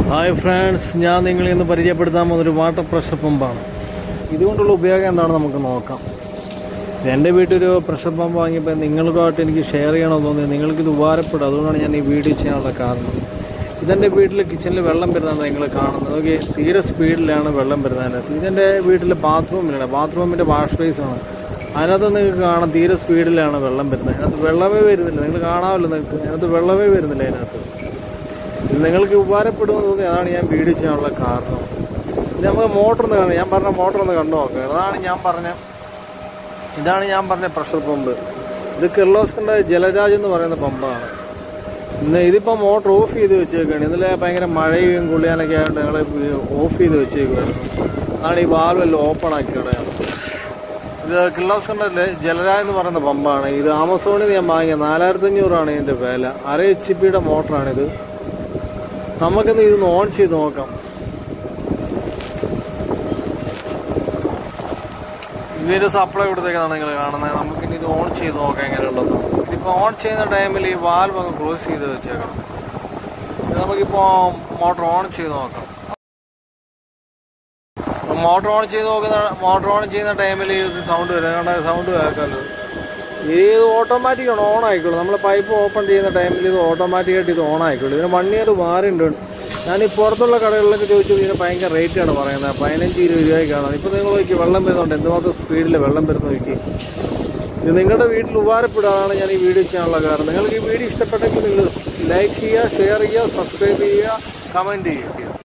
hi friends ഞാൻ നിങ്ങളെ ഇന്ന് പരിചയപ്പെടുത്താൻ പോകുന്ന ഒരു വാട്ടർ പ്രഷർ പമ്പാണ് ഇതുകൊണ്ടുള്ള ഉപയോഗം എന്താണെന്ന് നമുക്ക് നോക്കാം എൻ്റെ വീട്ടിലൊരു പ്രഷർ പമ്പ് വാങ്ങിയപ്പോൾ നിങ്ങൾക്കായിട്ട് എനിക്ക് ഷെയർ ചെയ്യണമെന്ന് തോന്നി നിങ്ങൾക്ക് ഇത് ഉപകാരപ്പെടും അതുകൊണ്ടാണ് ഞാൻ ഈ വീഡിയോ ചെയ്യാനുള്ള കാരണം ഇതെൻ്റെ വീട്ടിൽ കിച്ചണിൽ വെള്ളം വരുന്നത് നിങ്ങൾ കാണുന്നത് നോക്കി തീരെ സ്പീഡിലാണ് വെള്ളം വരുന്നത് ഇതെൻ്റെ വീട്ടിൽ ബാത്റൂമിലാണ് ബാത്റൂമിൻ്റെ വാഷ് ബേസാണ് അതിനകത്ത് നിങ്ങൾക്ക് കാണാം തീരെ സ്പീഡിലാണ് വെള്ളം വരുന്നത് അതിനകത്ത് വെള്ളമേ വരുന്നില്ല നിങ്ങൾ കാണാമല്ലോ നിങ്ങൾക്ക് അതിനകത്ത് വെള്ളമേ വരുന്നില്ല അതിനകത്ത് ഇത് നിങ്ങൾക്ക് ഉപകാരപ്പെടുമെന്ന് തോന്നി അതാണ് ഞാൻ വീഡിയോ ചെയ്യാനുള്ള കാരണം ഇത് നമുക്ക് മോട്ടർ ഒന്ന് കാണാം ഞാൻ പറഞ്ഞ മോട്ടർ ഒന്ന് കണ്ടു നോക്കുക അതാണ് ഞാൻ പറഞ്ഞ ഇതാണ് ഞാൻ പറഞ്ഞ പ്രഷർ പമ്പ് ഇത് കിർലോസ്കറിന്റെ ജലരാജ് എന്ന് പറയുന്ന പമ്പാണ് ഇന്ന് ഇതിപ്പോ മോട്ടർ ഓഫ് ചെയ്ത് വെച്ചേക്കാണ് ഇന്നലെ ഭയങ്കര മഴയും കുളിയാനൊക്കെ ആയതുകൊണ്ട് ഞങ്ങൾ ഓഫ് ചെയ്ത് വെച്ചേക്കുമായിരുന്നു അതാണ് ഈ വാൽവ് എല്ലാം ഓപ്പൺ ആക്കി കളയാണ് ഇത് കിർലോസ്കറിന്റെ ജലരാജ് എന്ന് പറയുന്ന പമ്പാണ് ഇത് ആമസോണിൽ നിന്ന് ഞാൻ വാങ്ങിയ നാലായിരത്തി അഞ്ഞൂറാണ് ഇതിന്റെ വില അര എച്ച് പിയുടെ മോട്ടറാണിത് നമുക്കിന്ന് ഇതൊന്ന് ഓൺ ചെയ്ത് നോക്കാം ഇതിന്റെ സപ്ലൈ കൊടുത്തേക്കാണ് നിങ്ങൾ കാണുന്നത് നമുക്കിനി ഇത് ഓൺ ചെയ്ത് നോക്കാം എങ്ങനെയുള്ളത് ഇതിപ്പോ ഓൺ ചെയ്യുന്ന ടൈമിൽ ഈ വാൽവ് അങ്ങ് ക്ലോസ് ചെയ്ത് വെച്ചേക്കണം ഇത് നമുക്കിപ്പോ മോട്ടർ ഓൺ ചെയ്ത് നോക്കാം മോട്ടർ ഓൺ ചെയ്ത് നോക്കുന്ന മോട്ടർ ഓൺ ചെയ്യുന്ന ടൈമിൽ ഇത് സൗണ്ട് വരും സൗണ്ട് കേൾക്കാമല്ലോ ഇത് ഓട്ടോമാറ്റിക് ആണ് ഓൺ ആയിക്കോളൂ നമ്മൾ പൈപ്പ് ഓപ്പൺ ചെയ്യുന്ന ടൈമിൽ ഇത് ഓട്ടോമാറ്റിക്കായിട്ട് ഇത് ഓൺ ആയിക്കോളൂ ഇതിന് വൺ ഇയർ വാറണ്ട് ഞാൻ ഈ പുറത്തുള്ള കടകളിലൊക്കെ ചോദിച്ചു ഇതിന് ഭയങ്കര റേറ്റ് ആണ് പറയുന്നത് പതിനഞ്ച് ഇരുപത് രൂപയ്ക്കാണ് ഇപ്പൊ നിങ്ങൾ നോക്കി വെള്ളം വരുന്നുണ്ട് എന്തുമാത്രം സ്പീഡിൽ വെള്ളം വരുന്ന നോക്കി ഇത് നിങ്ങളുടെ വീട്ടിൽ ഉപകാരപ്പെടാതാണ് ഞാൻ ഈ വീഡിയോ ചെയ്യാനുള്ള കാരണം നിങ്ങൾക്ക് ഈ വീഡിയോ ഇഷ്ടപ്പെട്ടെങ്കിൽ നിങ്ങൾ ലൈക്ക് ചെയ്യുക ഷെയർ ചെയ്യുക സബ്സ്ക്രൈബ് ചെയ്യുക കമൻറ്റ് ചെയ്യുക